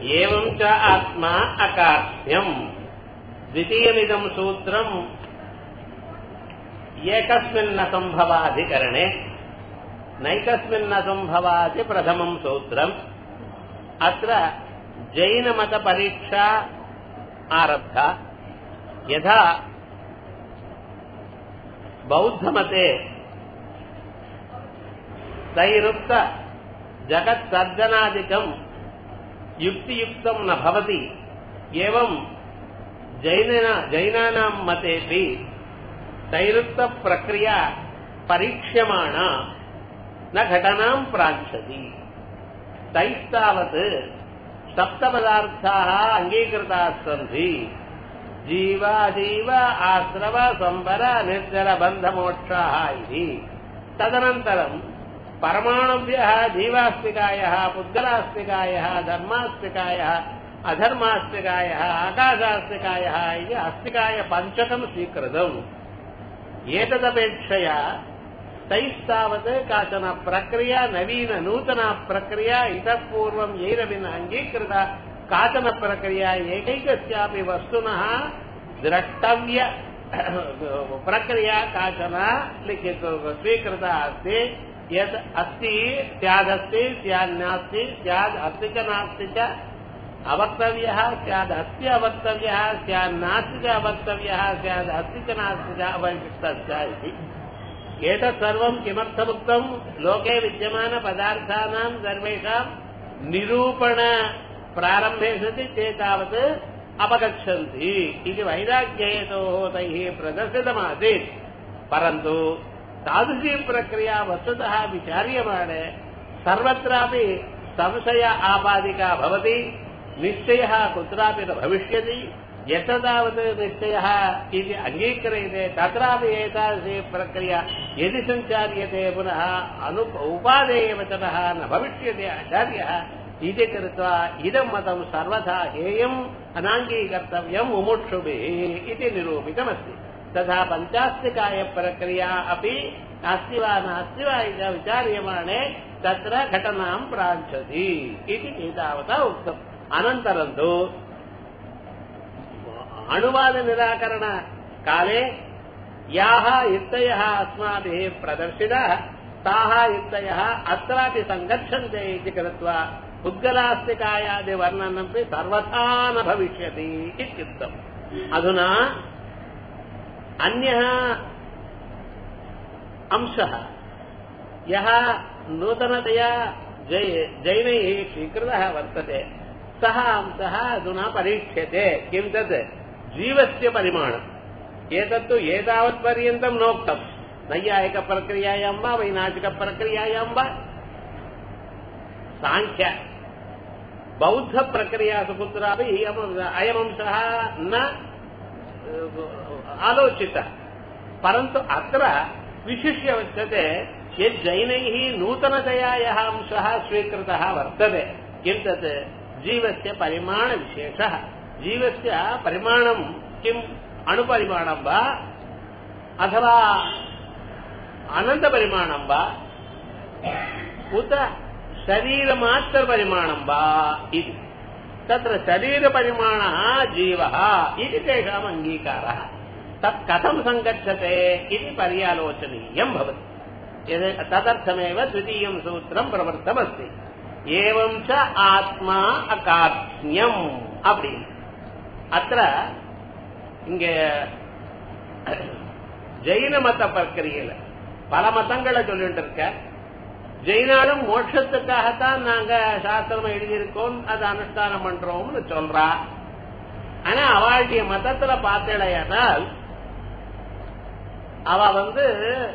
एवं च आत्मा अकार्यम् द्वितीयमिदं सूत्रम् एकस्मिन्नसम्भवाधिकरणे नैकस्मिन्नसम्भवाति प्रथमं सूत्रम् अत्र जैनमतपरीक्षा आरब्धा यथा बौद्धमते तैरुक्त जगत्सर्जनादिकम् युक्तियुक्तं न भवति एवं जैन जैनानां मतेऽपि तैरुक्तप्रक्रिया परीक्ष्यमाणा न घटनां प्राञ्छति तैस्तावत् सप्तपदार्थाः अङ्गीकृताः सन्ति जीवाजीव आश्रव संवर निर्जरबन्धमोक्षाः इति तदनन्तरम् परमाणुभ्यः जीवास्तिकायः पुद्गलास्तिकायः धर्मास्तिकायः अधर्मास्तिकायः आकाशास्तिकायः इति अस्तिकायपञ्चकम् स्वीकृतम् एतदपेक्षया तैस्तावत् काचन प्रक्रिया नवीन नूतना प्रक्रिया इतः पूर्वम् यैरविन अङ्गीकृता काचन प्रक्रिया एकैकस्यापि वस्तुनः द्रष्टव्य प्रक्रिया काचन लिखित स्वीकृता अस्ति यत् अस्ति स्यादस्ति स्यान्नास्ति स्याद् अस्ति च नास्ति च अवक्तव्यः स्याद् अस्ति अवक्तव्यः स्यान्नास्ति च अवक्तव्यः स्याद् अस्ति च नास्ति च अवशिष्टश्च इति एतत् सर्वं किमर्थमुक्तम् लोके विद्यमानपदार्थानां सर्वेषां निरूपण प्रारम्भे सति ते तावत् अपगच्छन्ति इति वैराग्यहेतोः तैः प्रदर्शितमासीत् परन्तु तादृशी प्रक्रिया वस्तुतः विचार्यमाणे सर्वत्रापि संशय आपादिका भवति निश्चयः कुत्रापि न भविष्यति यत्र तावत् निश्चयः इति अङ्गीक्रियते तत्रापि एतादृशी प्रक्रिया यदि सञ्चार्यते पुनः अनु उपादेयवचनः न भविष्यति आचार्यः इति कृत्वा इदं मतं सर्वथा हेयम् अनाङ्गीकर्तव्यम् मुमुक्षुभिः इति निरूपितमस्ति तथा पञ्चास्तिकायप्रक्रिया अपि अस्ति वा नास्ति वा इति विचार्यमाणे तत्र घटनां प्राञ्छति इति एतावता उक्तम् अनन्तरं तु अणुवादनिराकरणकाले याः युक्तयः अस्माभिः प्रदर्शिताः ताः युक्तयः अत्रापि सङ्गच्छन्ते इति कृत्वा उद्गलास्तिकायादिवर्णनमपि सर्वथा न भविष्यति इत्युक्तम् अधुना अन्यः अंशः यः नूतनतया जै जैनैः स्वीकृतः वर्तते सः अंशः अधुना परीक्ष्यते किं तत् जीवस्य परिमाणम् एतत्तु एतावत्पर्यन्तं नोक्तम् नैयायिकप्रक्रियायां वा वैनाशिकप्रक्रियायां वा साङ्ख्य बौद्धप्रक्रियासु कुत्रापि अयमंशः न आलोचितः परन्तु अत्र विशिष्य उच्यते यज्जैनैः नूतनतया यः अंशः स्वीकृतः वर्तते किं तत् जीवस्य परिमाणविशेषः जीवस्य परिमाणं किम् अणुपरिमाणं वा अथवा अनन्तपरिमाणं वा उत शरीरमात्रपरिमाणं वा इति तत्र शरीरपरिमाणः जीवः इति तेषाम् अङ्गीकारः तत् कथं सङ्गच्छते इति पर्यालोचनीयं भवति तदर्थमेव द्वितीयं सूत्रं प्रवृत्तमस्ति एवं च ஆத்மா அகாத்மியம் அப்படி அத்த இங்க ஜெயின மத பிரக்கிரியில பல மதங்களை சொல்லிட்டு இருக்க ஜெயினாலும் மோட்சத்துக்காகத்தான் நாங்க சாஸ்திரம் எழுதியிருக்கோம் அதை அனுஷ்டானம் பண்றோம்னு சொல்றா ஆனா அவளுடைய மதத்துல பார்த்தேடையானால் அவ வந்து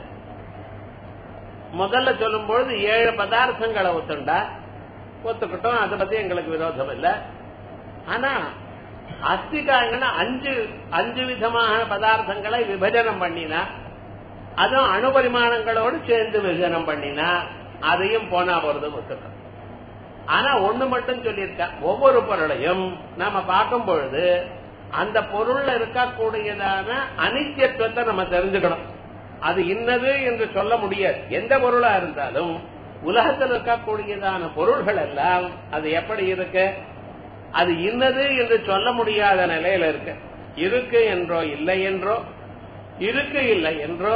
முதல்ல சொல்லும் பொழுது ஏழு பதார்த்தங்களை ஒத்துண்டா ஒத்துக்கிட்டோம் அதை பத்தி எங்களுக்கு விரோதம் இல்லை ஆனா அஸ்திகாங்கன்னா அஞ்சு அஞ்சு விதமான பதார்த்தங்களை விபஜனம் பண்ணினா அதுவும் அணுபரிமாணங்களோடு சேர்ந்து விபஜனம் பண்ணினா அதையும் போனா போறது ஒத்துக்கணும் ஆனா ஒண்ணு மட்டும் சொல்லியிருக்க ஒவ்வொரு பொருளையும் நாம பார்க்கும் பொழுது அந்த பொருள்ல இருக்கக்கூடியதான அனித்தியத்துவத்தை நம்ம தெரிஞ்சுக்கணும் அது இன்னது என்று சொல்ல முடியாது எந்த பொருளா இருந்தாலும் உலகத்தில் இருக்கக்கூடியதான பொருள்கள் எல்லாம் அது எப்படி இருக்கு அது இன்னது என்று சொல்ல முடியாத நிலையில இருக்கு இருக்கு என்றோ இல்லை என்றோ இருக்கு இல்லை என்றோ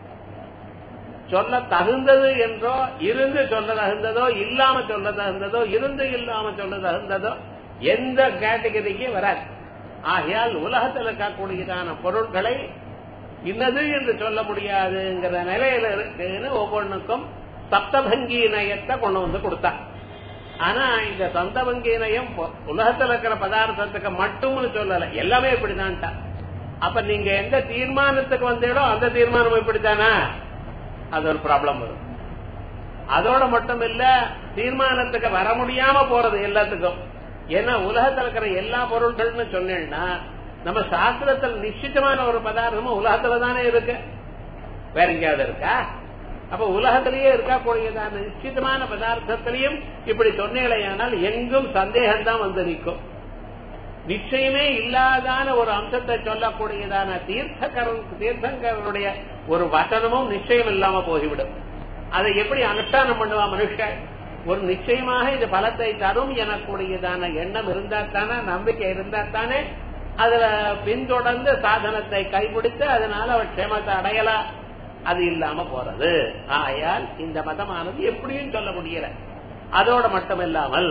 சொல்ல தகுந்தது என்றோ இருந்து சொல்ல தகுந்ததோ இல்லாம சொல்ல தகுந்ததோ இருந்து இல்லாம சொல்ல தகுந்ததோ எந்த கேட்டகரிக்கு வராது ஆகையால் உலகத்தில் இருக்கக்கூடியதான பொருட்களை இன்னது என்று சொல்ல முடியாதுங்கிற நிலையில இருக்குன்னு ஒவ்வொன்றுக்கும் சப்தபங்கி நயத்தை கொண்டு வந்து கொடுத்தா ஆனா இந்த சப்தபங்கி நயம் உலகத்தில் இருக்கிற பதார்த்தத்துக்கு மட்டும்னு சொல்லல எல்லாமே இப்படிதான்ட்டா அப்ப நீங்க எந்த தீர்மானத்துக்கு வந்தீங்களோ அந்த தீர்மானம் இப்படித்தானா அது ஒரு ப்ராப்ளம் வரும் அதோட மட்டும் இல்ல தீர்மானத்துக்கு வர முடியாம போறது எல்லாத்துக்கும் ஏன்னா உலகத்தில் இருக்கிற எல்லா பொருள்கள்னு சொன்னேன்னா நம்ம சாஸ்திரத்தில் நிச்சயமான ஒரு பதார்த்தமும் உலகத்துல தானே இருக்கு வேற எங்கேயாவது இருக்கா அப்ப உலகத்திலேயே இருக்கக்கூடியதான நிச்சயமான பதார்த்தத்திலையும் இப்படி சொன்னீங்களேயானால் எங்கும் சந்தேகம் தான் வந்து நிற்கும் நிச்சயமே இல்லாதான ஒரு அம்சத்தை சொல்லக்கூடியதான தீர்த்தகரன் தீர்த்தங்கருடைய ஒரு வசனமும் நிச்சயம் இல்லாம போய்விடும் அதை எப்படி அனுஷ்டானம் பண்ணுவா மனுஷன் ஒரு நிச்சயமாக இது பலத்தை தரும் எனக்கூடியதான எண்ணம் இருந்தா தானே நம்பிக்கை இருந்தா தானே அதுல பின்தொடர்ந்து சாதனத்தை கைப்பிடித்து அதனால அவர் க்ஷேமத்தை அடையலாம் அது இல்லாம போறது ஆயால் இந்த மதமானது எப்படியும் சொல்ல முடியல அதோட மட்டும் இல்லாமல்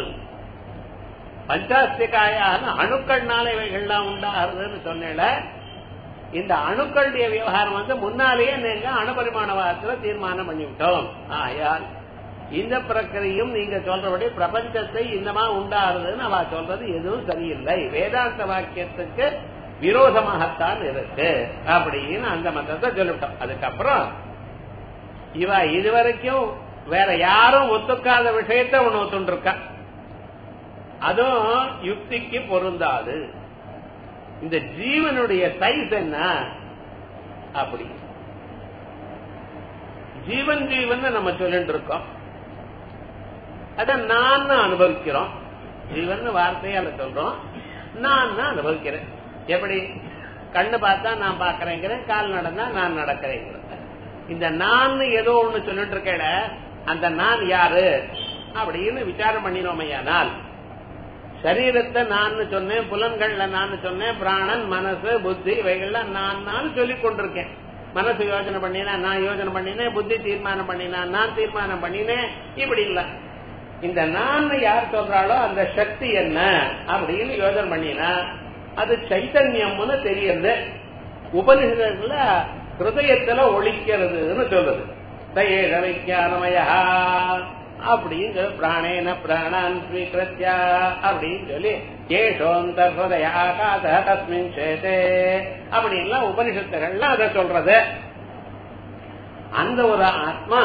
பஞ்சாஸ்திகாயான அணுக்கள்னால இவைகள்லாம் உண்டாகிறதுன்னு சொன்னேல இந்த அணுக்களுடைய விவகாரம் வந்து முன்னாலேயே நீங்க அணுபரிமாணவாதத்துல தீர்மானம் பண்ணிவிட்டோம் ஆயால் இந்த பிரக்கிரியும் நீங்க சொல்றபடி பிரபஞ்சத்தை இந்தமா உண்டாருதுன்னு அவ சொல்றது எதுவும் சரியில்லை வேதாந்த வாக்கியத்துக்கு விரோதமாகத்தான் இருக்கு அப்படின்னு அந்த மதத்தை சொல்லிவிட்டோம் அதுக்கப்புறம் இவ இதுவரைக்கும் வேற யாரும் ஒத்துக்காத விஷயத்த ஒண்ணு ஒத்துருக்கா அதுவும் யுக்திக்கு பொருந்தாது இந்த ஜீவனுடைய சைஸ் என்ன அப்படி ஜீவன் ஜீவன் நம்ம சொல்லிட்டு இருக்கோம் அத நான் அனுபவிக்கிறோம் ஜீவன் வார்த்தையால சொல்றோம் நான் அனுபவிக்கிறேன் எப்படி கண்ணு பார்த்தா நான் பாக்குறேங்கிறேன் கால் நடந்தா நான் நடக்கிறேங்கிறேன் இந்த நான் ஏதோ ஒண்ணு சொல்லிட்டு இருக்கேட அந்த நான் யாரு அப்படின்னு விசாரம் பண்ணினோமையானால் சரீரத்தை நான் சொன்னேன் புலன்கள்ல நான் சொன்னேன் பிராணன் மனசு புத்தி இவைகள்லாம் நான் நான் சொல்லிக் கொண்டிருக்கேன் மனசு யோசனை பண்ணினா நான் யோசனை பண்ணினேன் புத்தி தீர்மானம் பண்ணினா நான் தீர்மானம் பண்ணினேன் இப்படி இல்ல இந்த நான் யார் சொல்றாளோ அந்த சக்தி என்ன அப்படின்னு யோசனை பண்ணினா அது சைத்தன்யம்னு தெரியுது உபனிஷத்துல ஹிருதயத்துல ஒழிக்கிறதுன்னு சொல்லுது தயேஷ விஜயானமயா அப்படின்னு பிராணேன பிராணான் ஸ்வீகிருத்தியா அப்படின்னு சொல்லி ஏஷோந்த ஹிருதய ஆகாத தஸ்மின் சேதே அப்படின்லாம் உபனிஷத்துகள்லாம் அதை சொல்றது அந்த ஒரு ஆத்மா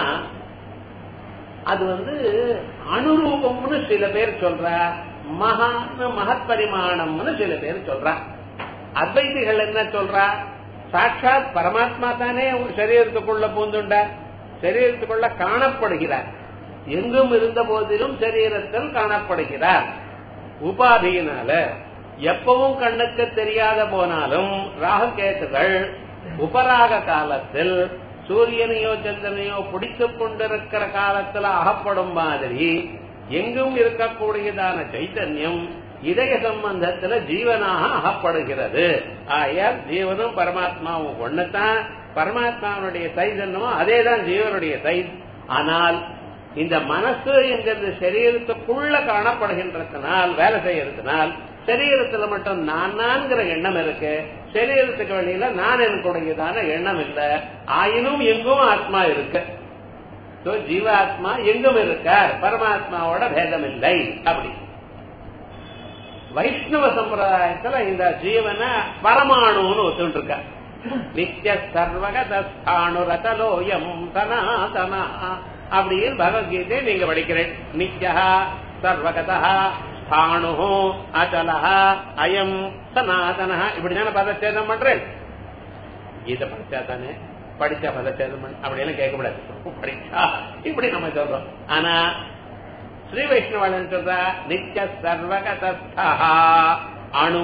அது வந்து அனுரூபம்னு சில பேர் சொல்ற மகான மகத் பரிமாணம்னு சில பேர் சொல்றா அத்வைதிகள் என்ன சொல்றா சாட்சாத் பரமாத்மா தானே சரீரத்துக்குள்ள பூந்துண்டார் சரீரத்துக்குள்ள காணப்படுகிறார் எங்கும் இருந்த போதிலும் சரீரத்தில் காணப்படுகிறார் உபாதியினால எப்பவும் கண்ணுக்கு தெரியாத போனாலும் ராகுகேத்துகள் உபராக காலத்தில் சூரியனையோ சந்திரனையோ பிடித்துக் கொண்டிருக்கிற காலத்துல அகப்படும் மாதிரி எங்கும் இருக்கக்கூடியதான சைத்தன்யம் இதய சம்பந்தத்துல ஜீவனாக அகப்படுகிறது ஆயால் ஜீவனும் பரமாத்மாவும் ஒண்ணுதான் பரமாத்மாவுடைய சைதன்யமும் அதேதான் ஜீவனுடைய சைத் ஆனால் இந்த மனசு என்கிறது சரீரத்துக்குள்ள காணப்படுகின்றதுனால் வேலை செய்யறதுனால் சரீரத்துல மட்டும் நான் நான்கிற எண்ணம் இருக்கு சரீரத்துக்கு வெளியில நான் எனக்குடையதான எண்ணம் இல்ல ஆயினும் எங்கும் ஆத்மா இருக்கு ஜீவாத்மா எங்கும் இருக்கார் பரமாத்மாவோட பேதம் இல்லை அப்படி வைஷ்ணவ சம்பிரதாயத்துல இந்த ஜீவனை பரமாணுன்னு ஒத்துட்டு இருக்க நித்திய சர்வகதாணு ரதலோயம் சனாதனா அப்படின்னு பகவத்கீதை நீங்க படிக்கிறேன் நித்யா சர்வகதா ஸ்தானு அச்சலஹா அயம் சனாதன இப்படிதானே பதச்சேதம் பண்றேன் கீதை படிச்சா தானே படிச்சா பதச்சேதம் பண்ண அப்படியெல்லாம் கேட்கக்கூடாது படிச்சா இப்படி நம்ம சொல்றோம் ஆனா ஸ்ரீ வைஷ்ணவன் சொல்ற நித்திய சர்வகதா அணு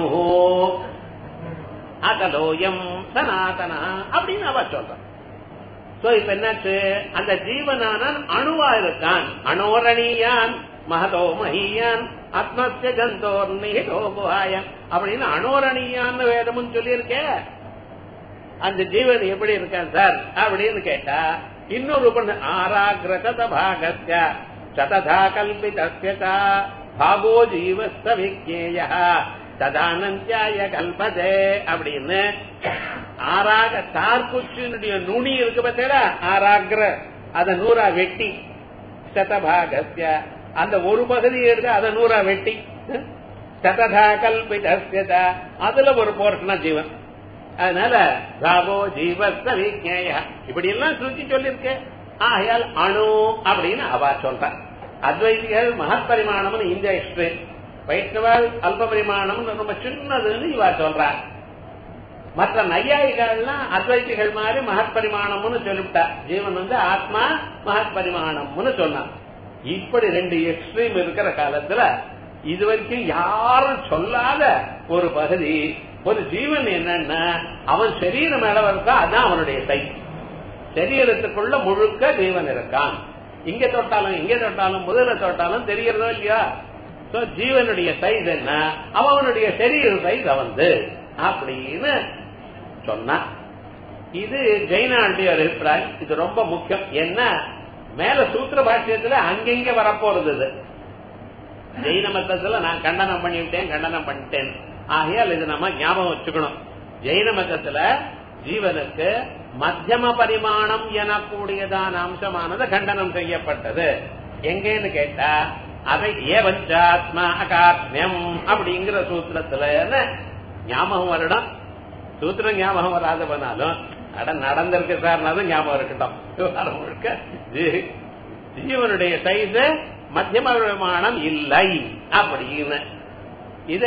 அதலோயம் சனாதனா அப்படின்னு அவ சொல்றான் சோ இப்ப என்னாச்சு அந்த ஜீவனான அணுவா இருக்கான் அணோரணியான் மகதோ மஹியான் ஆத்மஸ்ய ஜந்தோர் நிஹிதோ குஹாயன் அப்படின்னு அனோரணியான்னு வேதமும் சொல்லியிருக்க அந்த ஜீவன் எப்படி இருக்கான் சார் அப்படின்னு கேட்டா இன்னொரு பண்ண ஆராகிரத பாகஸ்ய சததா கல்பிதஸ்ய ச பாகோ ஜீவஸ்த விஜேய ததானந்தியாய கல்பதே அப்படின்னு ஆராக தார்குச்சினுடைய நுனி இருக்கு பார்த்தா ஆராகிர அத நூறா வெட்டி சதபாகஸ்ய அந்த ஒரு பகுதி எடுத்து அதை நூறா வெட்டி சததா கல்பிதஸ்ய அதுல ஒரு போர்ஷனா ஜீவன் அதனால ராகோ ஜீவஸ்த விஜேய இப்படி எல்லாம் சுருச்சி சொல்லிருக்க ஆகையால் அணு அப்படின்னு அவா சொல்ற அத்வைதிகள் மகப்பரிமாணம்னு இந்த எக்ஸ்பிரஸ் வைஷ்ணவால் அல்ப பரிமாணம் ரொம்ப சின்னதுன்னு இவா சொல்றா மற்ற நையாயிகள்லாம் அத்வைதிகள் மாதிரி மகப்பரிமாணம்னு சொல்லிவிட்டா ஜீவன் வந்து ஆத்மா மகப்பரிமாணம்னு சொன்னான் இப்படி ரெண்டு எக்ஸ்ட்ரீம் இருக்கிற காலத்துல இது வரைக்கும் யாரும் சொல்லாத ஒரு பகுதி ஒரு ஜீவன் என்னன்னா அவன் சரீரம் மேல இருக்கா அதான் அவனுடைய கை சரீரத்துக்குள்ள முழுக்க ஜீவன் இருக்கான் இங்க தொட்டாலும் இங்க தொட்டாலும் முதல தொட்டாலும் தெரியறதோ இல்லையா சோ ஜீவனுடைய சைஸ் என்ன அவனுடைய சரீர சைஸ் அவந்து அப்படின்னு சொன்னா இது ஜெயினாளுடைய ஒரு அபிப்பிராயம் இது ரொம்ப முக்கியம் என்ன மேல சூத்திர பாஷ்யத்துல அங்கங்க வரப்போறது இது ஜெயின மதத்துல நான் கண்டனம் பண்ணிவிட்டேன் கண்டனம் பண்ணிட்டேன் ஆகையால் இது நம்ம ஞாபகம் வச்சுக்கணும் ஜெயின மதத்துல ஜீவனுக்கு மத்தியம பரிமாணம் எனக்கூடியதான அம்சமானது கண்டனம் செய்யப்பட்டது எங்கேன்னு கேட்டா அதை ஏவஞ்சாத்மா அகாத்மியம் அப்படிங்கிற சூத்திரத்துல ஞாபகம் வரணும் சூத்திரம் ஞாபகம் வராத பண்ணாலும் அட நடந்திருக்கு சார்னாலும் ஞாபகம் இருக்கட்டும் விவகாரம் முழுக்க ஜீ- ஜீவனுடைய சைஸ் மத்தியம பரிமாணம் இல்லை அப்படின்னு இத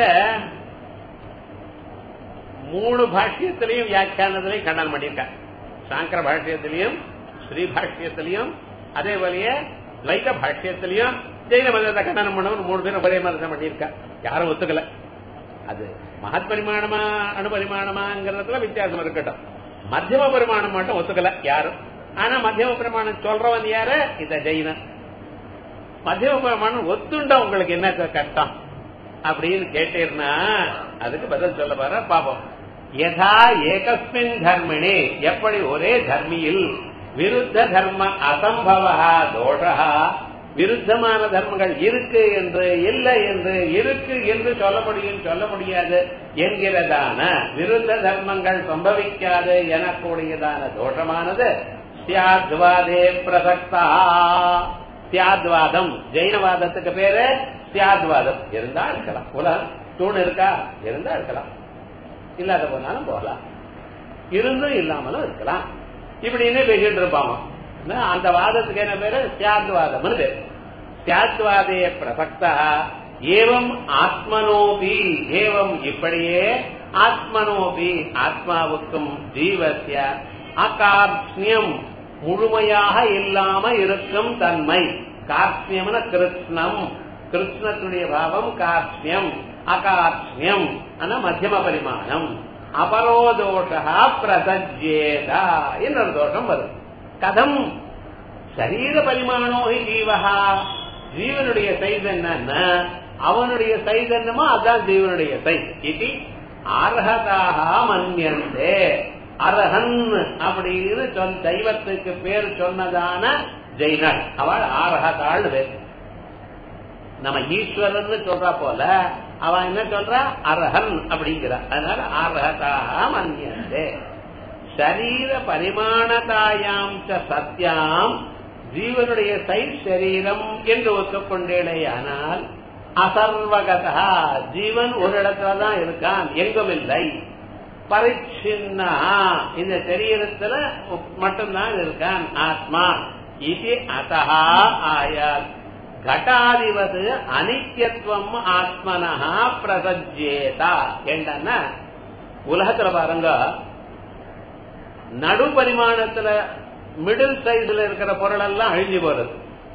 மூணு பாஷ்யத்திலையும் வியாக்கியானத்திலையும் கண்டனம் பண்ணியிருக்காங்க சாங்கர பாஷ்யத்திலையும் ஸ்ரீ பாஷ்யத்திலையும் அதே போலயே துவைத பாஷ்யத்திலையும் ஜெயின மதத்தை கண்டனம் பண்ணவன் மூணு பேரும் ஒரே மதத்தை பண்ணியிருக்கா யாரும் ஒத்துக்கல அது மகத் பரிமாணமா அணுபரிமாணமாங்கிறதுல வித்தியாசம் இருக்கட்டும் மத்தியம பரிமாணம் மட்டும் ஒத்துக்கல யாரும் ஆனா மத்தியம பரிமாணம் சொல்றவன் யாரு இந்த ஜெயினன் மத்தியம பரிமாணம் ஒத்துண்டா உங்களுக்கு என்ன கஷ்டம் அப்படின்னு கேட்டீர்னா அதுக்கு பதில் சொல்ல போற பாப்போம் யதா ஏகஸ்மின் தர்மிணி எப்படி ஒரே தர்மியில் விருத்த தர்ம அசம்பவா தோஷா விருத்தமான தர்மங்கள் இருக்கு என்று இல்லை என்று இருக்கு என்று சொல்ல முடியும் சொல்ல முடியாது என்கிறதான விருத்த தர்மங்கள் சம்பவிக்காது எனக்கூடியதான தோஷமானது சியாத்வாதே பிரசக்தா சியாத்வாதம் ஜெயினவாதத்துக்கு பேரு சியாத்வாதம் இருந்தா இருக்கலாம் உலகம் தூண் இருக்கா இருந்தா இருக்கலாம் இல்லாத போனாலும் போகலாம் இருந்தும் இல்லாமலும் இருக்கலாம் இப்படின்னு பேசிட்டு இருப்பாங்க என்ன, அந்த வாதத்துக்கு என்ன பேரு சியாத்வாதம்னு பேரு சியாத்வாதே பிரசக்தா ஏவம் ஆத்மனோபி ஏவம் இப்படியே ஆத்மனோபி ஆத்மாவுக்கும் ஜீவசிய அகார்ஷ்ணியம் முழுமையாக இல்லாம இருக்கும் தன்மை கார்ஷ்ணியம்னு கிருஷ்ணம் கிருஷ்ணத்துடைய பாவம் கார்ஷ்ணியம் அகார்ஷ்ணியம் ஆனா மத்தியம பரிமாணம் அபரோதோஷா பிரசஜேதா இன்னொரு தோஷம் வரும் கதம் சரீர பரிமாணோ ஹி ஜீவஹா ஜீவனுடைய சைஸ் என்னன்னா அவனுடைய சைஸ் என்னமோ அதான் ஜீவனுடைய சைஸ் இது அர்ஹதாக மன்யந்தே அரஹன் அப்படின்னு சொல் தெய்வத்துக்கு பேர் சொன்னதான ஜெயினல் அவள் ஆரகத்தாள் பேர் நம்ம ஈஸ்வரன் சொல்றா போல அவன் என்ன சொல்றா அரஹன் அப்படிங்கிறா அதனால ஆரகதாக மன்யந்தே சரீர பரிமாணதாயாம் ச சத்யாம் ஜீவனுடைய சைஸ் சரீரம் என்று ஒத்துக்கொண்டேனேயானால் அசர்வகதா ஜீவன் ஒரு இடத்துல தான் இருக்கான் எங்கும் இல்லை பரிச்சின்னா இந்த சரீரத்துல மட்டும்தான் இருக்கான் ஆத்மா இது அத்தகா ஆயால் கட்டாதிவது அனித்யத்துவம் ஆத்மனஹா பிரசஜேதா ஏண்டன்னா உலகத்துல பாருங்க நடு பரிமாணத்துல மிடில் சைஸ்ல இருக்கிற பொருள் எல்லாம் அழிஞ்சு போறது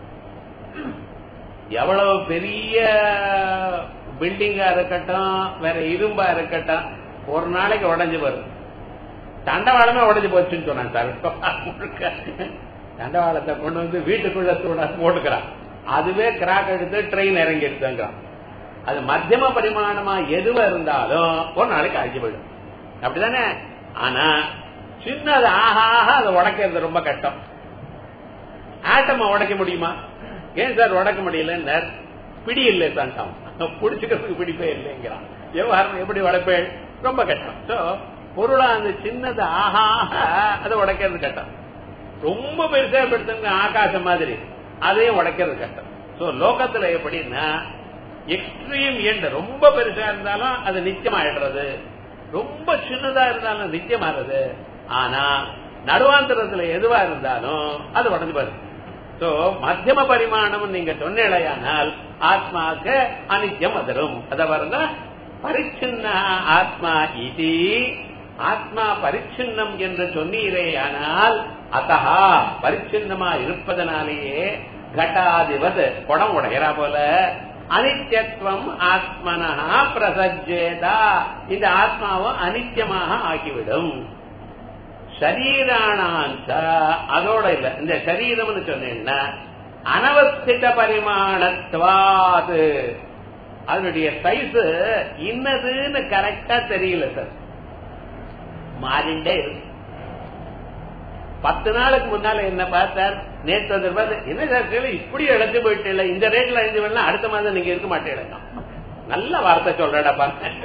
எவ்வளவு பெரிய பில்டிங்கா இருக்கட்டும் வேற இரும்பா இருக்கட்டும் ஒரு நாளைக்கு உடைஞ்சு போறது தண்டவாளமே உடைஞ்சு போச்சுன்னு சொன்னாங்க சார் முழுக்க தண்டவாளத்தை கொண்டு வந்து வீட்டுக்குள்ள சூட போட்டுக்கிறான் அதுவே கிராக் எடுத்து ட்ரெயின் இறங்கி எடுத்துங்கிறான் அது மத்தியம பரிமாணமா எதுவா இருந்தாலும் ஒரு நாளைக்கு அழிஞ்சு போயிடும் அப்படிதானே ஆனா சின்னது ஆஹா ஆஹா அதை உடைக்கிறது ரொம்ப கஷ்டம் ஆட்டமா உடைக்க முடியுமா ஏன் சார் உடைக்க முடியல பிடி இல்லை தண்டம் பிடிச்சுக்கிறதுக்கு பிடிப்பே இல்லைங்கிறான் விவகாரம் எப்படி உடைப்பேன் ரொம்ப கஷ்டம் சோ பொருளா அந்த சின்னது ஆஹா ஆஹா அதை உடைக்கிறது கஷ்டம் ரொம்ப பெருசா படுத்துங்க ஆகாசம் மாதிரி அதையும் உடைக்கிறது கஷ்டம் சோ லோகத்துல எப்படின்னா எக்ஸ்ட்ரீம் எண்ட் ரொம்ப பெருசா இருந்தாலும் அது நிச்சயமாயிடுறது ரொம்ப சின்னதா இருந்தாலும் நிச்சயமாறது ஆனா நடுவாந்திரத்துல எதுவா இருந்தாலும் அது உடஞ்சு பாரு சோ மத்தியம பரிமாணம் நீங்க சொன்னேடையானால் ஆத்மாக்கு அனித்யம் அதிரும் அத பாருங்க பரிச்சின்ன ஆத்மா இது ஆத்மா பரிச்சின்னம் என்று சொன்னீரேயானால் அத்தகா பரிச்சின்னமா இருப்பதனாலேயே கட்டாதிபது குடம் உடையறா போல அனித்யத்துவம் ஆத்மனா பிரசஜேதா இந்த ஆத்மாவும் அனித்தியமாக ஆக்கிவிடும் சரீரானாஞ்ச அதோட இல்ல இந்த சரீரம்னு சொன்னேன்னா அனவஸ்தித பரிமாணத்துவாது அதனுடைய சைஸ் இன்னதுன்னு கரெக்டா தெரியல சார் மாறிண்டே இருக்கு பத்து நாளுக்கு முன்னால என்ன பார்த்தார் நேற்று வந்து பார்த்து என்ன சார் இப்படி இழந்து போயிட்டு இந்த ரேட்ல அழிஞ்சு வேணா அடுத்த மாதம் நீங்க இருக்க மாட்டேன் நல்ல வார்த்தை சொல்றடா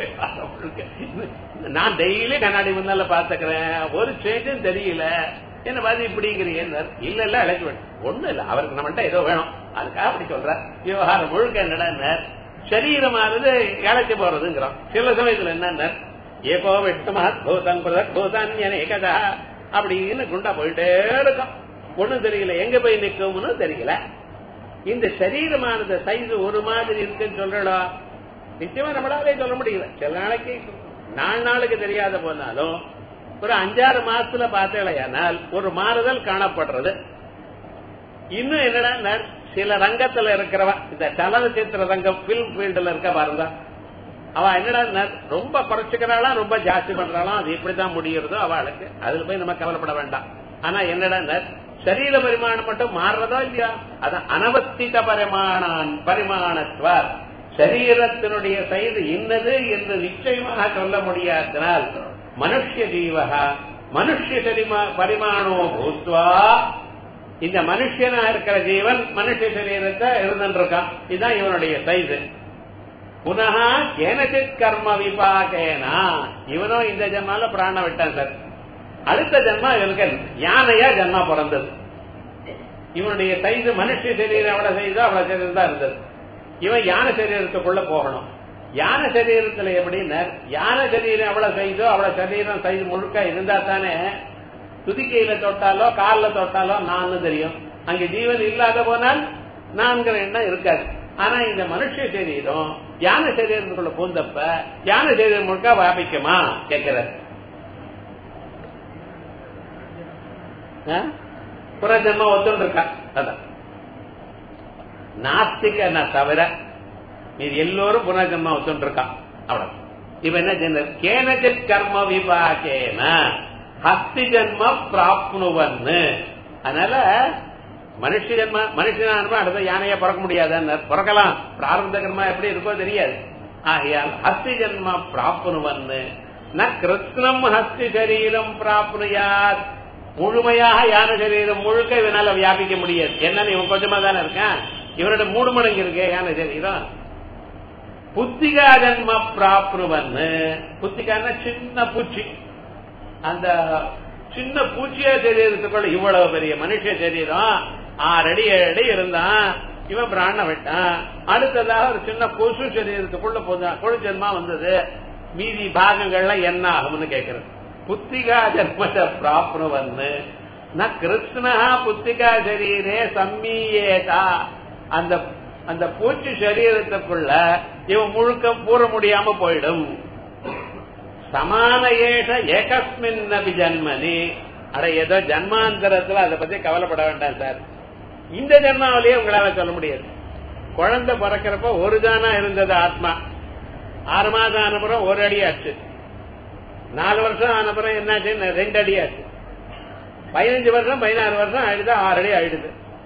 நான் டெய்லி கண்ணாடி முன்னால பாத்துக்கிறேன் ஒரு சேஞ்சும் தெரியல என்ன பார்த்து இப்படிங்கிறீங்க இல்ல இல்ல அழைக்க வேண்டும் ஒண்ணு இல்ல அவருக்கு நம்மகிட்ட ஏதோ வேணும் அதுக்காக அப்படி சொல்ற விவகாரம் முழுக்க என்னடா சரீரமானது இழைச்சி போறதுங்கிறோம் சில சமயத்துல என்ன ஏகோ வெட்டுமா பூதம் பூதான்யனே கதா அப்படின்னு குண்டா போயிட்டே இருக்கும் ஒண்ணும் தெரியல எங்க போய் நிக்கும்னு தெரியல இந்த சரீரமானது சைஸ் ஒரு மாதிரி இருக்குன்னு சொல்றோம் நிச்சயமா நம்மளாலே சொல்ல முடியல சில நாளைக்கு நாலு நாளுக்கு தெரியாத போனாலும் ஒரு அஞ்சாறு மாசத்துல பார்த்தேனால் ஒரு மாறுதல் காணப்படுறது இன்னும் என்னடா சில ரங்கத்துல இருக்கிறவ இந்த சலனச்சித்திர ரங்கம் பிலிம் ஃபீல்டுல இருக்க பாருங்க அவ என்னடா ரொம்ப குறைச்சுக்கிறாளா ரொம்ப ஜாஸ்தி பண்றாளாம் அது எப்படிதான் முடியறதோ அவளுக்கு அதுல போய் நம்ம கவலைப்பட வேண்டாம் ஆனா என்னடா சரீர பரிமாணம் மட்டும் மாறுறதோ இல்லையா அதான் அனவஸ்தித பரிமாணான் பரிமாணத்வார் சரீரத்தினுடைய சைது இன்னது என்று நிச்சயமாக சொல்ல முடியாதனால் மனுஷ ஜீவகா மனுஷ பரிமாணோ பூத்வா இந்த மனுஷனா இருக்கிற ஜீவன் மனுஷ சரீரத்தை இருந்துருக்கான் இதுதான் இவனுடைய சைது புனக கேனசித் கர்ம விபாகேனா இவனும் இந்த ஜென்மால பிராண விட்டான் சார் அடுத்த ஜென்மா இவனுக்கு யானையா ஜென்மா பிறந்தது இவனுடைய சைது மனுஷ சரீரம் எவ்வளவு சைதோ அவ்வளவு சரீரம் தான் இருந்தது இவன் யானை சரீரத்துக்குள்ள போகணும் யானை சரீரத்துல எப்படின்னா யானை சரீரம் எவ்வளவு சைதோ அவ்வளவு சரீரம் சைது முழுக்க இருந்தா தானே துதிக்கையில தொட்டாலோ காலில் தொட்டாலோ நான் தெரியும் அங்க ஜீவன் இல்லாத போனால் நான்கிற எண்ணம் இருக்காது ஆனா இந்த மனுஷ சரீரம் யானை சரீரத்துக்குள்ள பூந்தப்ப யானை சரீரம் முழுக்க வியாபிக்குமா கேட்கிற புறஜன்மா ஒத்துன்னு இருக்கா அதான் நாஸ்திக தவிர இது எல்லோரும் புனர்ஜன்மா ஒத்துன்னு இருக்கான் அவ்வளவு இப்ப என்ன சொன்ன கேனஜித் கர்ம விபாகேன ஹஸ்தி ஜன்ம பிராப்னுவன்னு அதனால மனுஷ ஜென்ம மனுஷனான அடுத்த யானையா பிறக்க முடியாது பிறக்கலாம் பிராரந்த கர்மா எப்படி இருக்கோ தெரியாது ஆகையால் ஹஸ்தி ஜென்ம பிராப்னுவன்னு ந கிருஷ்ணம் ஹஸ்தி சரீரம் பிராப்னுயாத் முழுமையாக யானை சரீரம் முழுக்க இவனால வியாபிக்க முடியாது என்னன்னு இவன் கொஞ்சமா தானே இருக்கான் இவரோட மூணு மடங்கு இருக்கு யானை சரீரம் புத்திகா ஜன்ம பிராப்னுவன்னு புத்திகான சின்ன பூச்சி அந்த சின்ன பூச்சியா சரீரத்துக்குள்ள இவ்வளவு பெரிய மனுஷ சரீரம் ஆறு அடி ஏழு அடி இருந்தான் இவன் பிராண விட்டான் அடுத்ததாக ஒரு சின்ன கொசு சரீரத்துக்குள்ள போதான் கொழு ஜென்மா வந்தது மீதி பாகங்கள்லாம் என்ன ஆகும்னு கேக்குறது புத்திகா ஜன்மத பிராப்னுவன்னு ந கிருஷ்ணா புத்திகா சரீரே சம்மீயேதா அந்த அந்த பூச்சி சரீரத்துக்குள்ள இவன் முழுக்க கூற முடியாம போயிடும் சமான ஏஷ ஏகஸ்மின் நபி ஜன்மனி அட ஏதோ ஜன்மாந்தரத்துல அதை பத்தி கவலைப்பட வேண்டாம் சார் இந்த ஜன்மாவிலேயே உங்களால சொல்ல முடியாது குழந்தை பிறக்கிறப்ப ஒரு தானா இருந்தது ஆத்மா ஆறு மாதம் ஆனப்புறம் ஒரு அடி ஆச்சு நாலு வருஷம் ஆனப்புறம் என்னாச்சு ரெண்டு அடி ஆச்சு பதினஞ்சு வருஷம் பதினாறு வருஷம் ஆயிடுது ஆறு அடி ஆயிடுது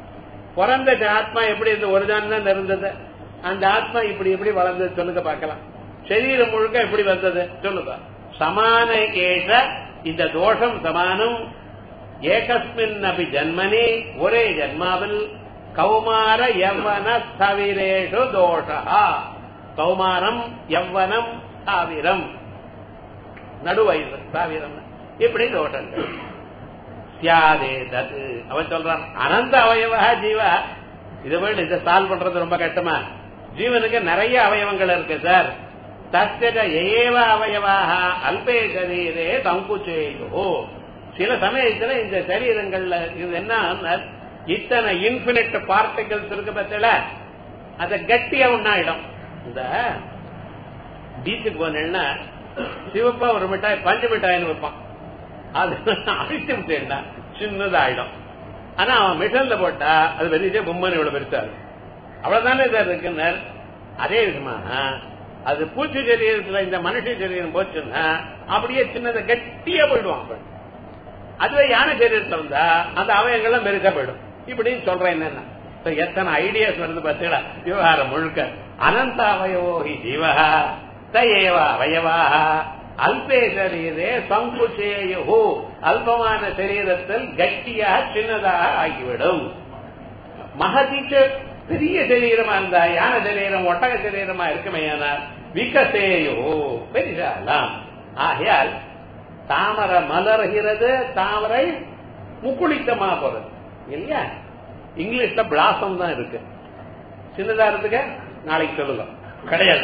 பிறந்த ஆத்மா எப்படி இந்த ஒரு தான் இருந்தது அந்த ஆத்மா இப்படி எப்படி வளர்ந்தது சொல்லுங்க பார்க்கலாம் சரீரம் முழுக்க எப்படி வந்தது சொல்லுங்க சமான கேஷ இந்த தோஷம் சமானம் ஏகஸ்மின் அபி ஜன்மனி ஒரே ஜன்மாவில் கௌமார யவ்வன ஸ்தவிரேஷு தோஷா கௌமாரம் யவ்வனம் ஸ்தாவிரம் நடுவயது ஸ்தாவிரம் இப்படி தோஷங்கள் சியாதே தது அவன் சொல்றான் அனந்த அவயவா ஜீவா இதை விட இதை சால்வ் பண்றது ரொம்ப கஷ்டமா ஜீவனுக்கு நிறைய அவயவங்கள் இருக்கு சார் தஸ்யக ஏவ அவயவாக அல்பே சரீரே சங்குச்சேயோ சில சமயத்துல இந்த சரீரங்கள்ல இது என்ன இத்தனை இன்பினிட் பார்ட்டிகல்ஸ் இருக்கு பத்தில அத கட்டியா ஒன்னாயிடும் இந்த பீச்சுக்கு போனேன்னா சிவப்பா ஒரு மிட்டாய் பஞ்சு மிட்டாயின்னு வைப்பான் அது அழிச்சு விட்டேன்னா சின்னதாயிடும் ஆனா அவன் மிஷன்ல போட்டா அது வெளியே பொம்மன் இவ்வளவு பெருசாரு அவ்வளவுதானே சார் இருக்குனர் அதே விதமா அது பூச்சி சரீரத்துல இந்த மனுஷ சரீரம் போச்சுன்னா அப்படியே சின்னதை கட்டியா போயிடுவான் அப்ப. அதுவே யானை சரீரத்துல வந்தா அந்த அவயங்கள்லாம் பெருசா போயிடும் இப்படின்னு சொல்றேன் என்னன்னா இப்ப எத்தனை ஐடியாஸ் வருது பார்த்தீங்களா விவகாரம் முழுக்க அனந்த அவயவோ ஹி ஜீவா தயேவ அவயவா அல்பே சரீரே சங்குச்சேயோ அல்பமான சரீரத்தில் கட்டியாக சின்னதாக ஆகிவிடும் மகதிக்கு பெரிய சரீரமா இருந்தா யானை சரீரம் ஒட்டக சரீரமா இருக்குமையானால் விகசேயோ பெரிசாலாம் ஆகையால் தாமரை மலர்கிறது தாமரை முக்குளித்தமா போறது இல்லையா இங்கிலீஷ்ல பிளாசம் தான் இருக்கு சின்னதா இருந்துக்க நாளைக்கு சொல்லுங்க கிடையாது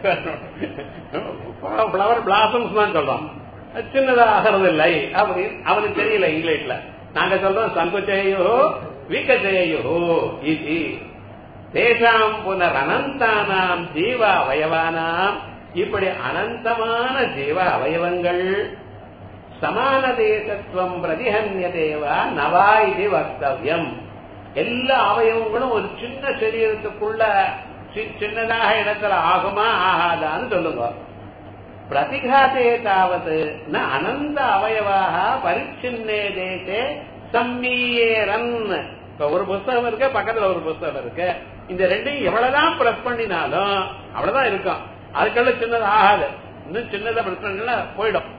பிளவர் பிளாசம்ஸ் தான் சொல்றோம் சின்னதா ஆகிறது இல்லை அப்படின்னு அவனுக்கு தெரியல இங்கிலீஷ்ல நாங்க சொல்றோம் சங்குச்சேயோ விகச்சேயோ இது தேசாம் புனர் அனந்தானாம் ஜீவ அவயவானாம் இப்படி அனந்தமான ஜீவ அவயவங்கள் சமான தேசத்துவம் பிரதிஹன்யதேவா நவா இது வக்தவியம் எல்லா அவயவங்களும் ஒரு சின்ன சரீரத்துக்குள்ள சி- சின்னதாக இடத்துல ஆகுமா ஆகாதான்னு சொல்லுங்க பிரதிகாத்தே தாவது ந அனந்த அவயவாக பரிச்சின்னே தேசே சம்மீயேரன் இப்ப ஒரு புஸ்தகம் இருக்கு பக்கத்துல ஒரு புஸ்தகம் இருக்கு இந்த ரெண்டையும் எவ்வளவுதான் பிரஸ் பண்ணினாலும் அவ்வளவுதான் இருக்கும் அதுக்கெல்லாம் சின்னது ஆகாது இன்னும் சின்னதா பிரஸ் பண்ணா போயிடும்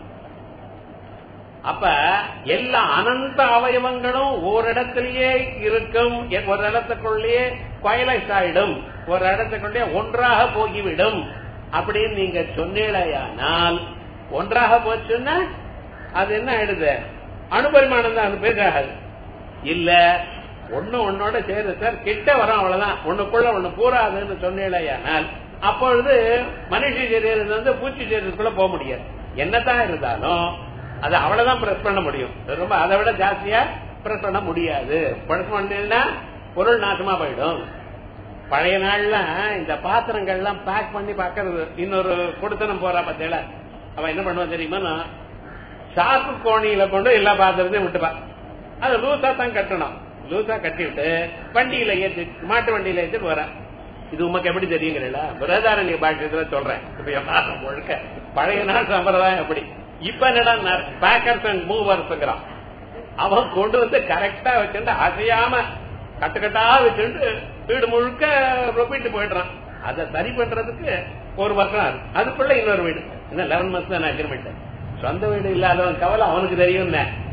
அப்ப எல்லா அனந்த அவயவங்களும் ஓரிடத்திலேயே இருக்கும் எ- ஒரு இடத்துக்குள்ளேயே கொயலைஸ் ஆயிடும் ஒரு இடத்துக்குள்ளே ஒன்றாக போகிவிடும் அப்படின்னு நீங்க சொன்னீழையானால் ஒன்றாக போச்சுன்னா அது என்ன ஆயிடுது அணுபரிமாணம் தான் அது பேசாகாது இல்ல ஒண்ணு ஒன்னோட சேரு சார் கிட்ட வரும் அவ்வளவுதான் ஒண்ணுக்குள்ள ஒண்ணு கூறாதுன்னு சொன்னீழையானால் அப்பொழுது மனுஷ சரீரம் வந்து பூச்சி சரீரத்துக்குள்ள போக முடியாது என்னதான் இருந்தாலும் அது அவ்வளவுதான் பிரஸ் பண்ண முடியும் ரொம்ப அதை விட ஜாஸ்தியா பிரஸ் பண்ண முடியாது பிரஸ் பண்ணா பொருள் நாசமா போயிடும் பழைய நாள்ல இந்த பாத்திரங்கள்லாம் பேக் பண்ணி பாக்குறது இன்னொரு கொடுத்தனம் போறா பத்தியில அவன் என்ன பண்ணுவான் தெரியுமா சாக்கு கோணியில கொண்டு எல்லா பாத்திரத்தையும் விட்டுப்பா அது லூசா தான் கட்டணும் லூசா கட்டிவிட்டு வண்டியில ஏத்தி மாட்டு வண்டியில ஏத்தி போறேன் இது உமக்கு எப்படி தெரியுங்கிறீங்களா பிரதாரண்ய பாஷ்யத்துல சொல்றேன் இப்ப விவகாரம் முழுக்க பழைய நாள் சம்பிரதாயம் எப்படி இப்ப என்னடா பேக்கர்ஸ் அண்ட் மூவர்ஸ்ங்கிறான் அவன் கொண்டு வந்து கரெக்டா வச்சுட்டு அசையாம கட்டுக்கட்டா வச்சுட்டு வீடு முழுக்க ரொப்பிட்டு போயிடுறான் அதை சரி பண்றதுக்கு ஒரு வருஷம் ஆகுது அதுக்குள்ள இன்னொரு வீடு இன்னும் லெவன் மந்த்ஸ் தான் அக்ரிமெண்ட் சொந்த வீடு இல்லாதவன் கவலை அவனுக்கு தெரியும்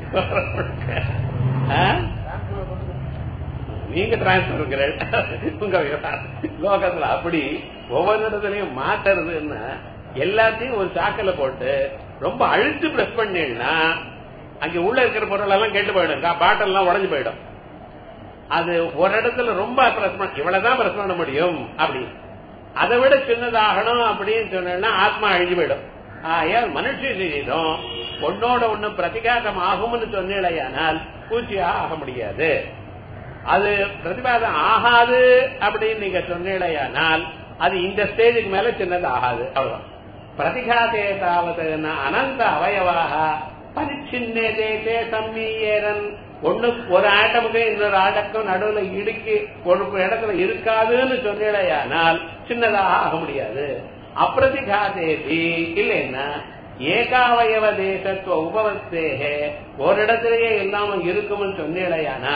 நீங்க டிரான்ஸ்பர் உங்க விவகாரம். லோகத்துல அப்படி ஒவ்வொரு இடத்துலயும் மாட்டுறதுன்னா எல்லாத்தையும் ஒரு சாக்கல போட்டு ரொம்ப அழுத்து பிரஸ் பண்ணீங்கன்னா அங்க உள்ள இருக்கிற பொருள் எல்லாம் கெட்டு போயிடும் பாட்டில் எல்லாம் உடஞ்சு போயிடும் அது ஒரு இடத்துல ரொம்ப பிரஸ் பண்ண இவ்வளவுதான் பிரஸ் பண்ண முடியும் அப்படி அதை விட சின்னதாகணும் அப்படின்னு சொன்னா ஆத்மா அழிஞ்சு போயிடும் ஆயால் மனுஷ சரீரம் ஒன்னோட ஒண்ணு பிரதிகாரம் ஆகும்னு சொன்னேனால் பூச்சியா ஆக முடியாது அது பிரதிபாதம் ஆகாது அப்படின்னு நீங்க சொன்னீடையானால் அது இந்த ஸ்டேஜுக்கு மேல சின்னது ஆகாது அவ்வளவுதான் பிரதிகாதே தாவது அனந்த அவயவாக பரிச்சின்னே தேசே சம்மீயரன் ஒண்ணு ஒரு ஆட்டமுக்கு இன்னொரு ஆட்டக்கும் நடுவுல இடுக்கி ஒரு இடத்துல இருக்காதுன்னு சொன்னீடையானால் சின்னதாக ஆக முடியாது அப்பிரதிகாதேபி இல்லைன்னா ஏகாவயவ தேசத்துவ உபவஸ்தேகே ஒரு இடத்திலேயே இல்லாம இருக்கும்னு சொன்னீடையானால்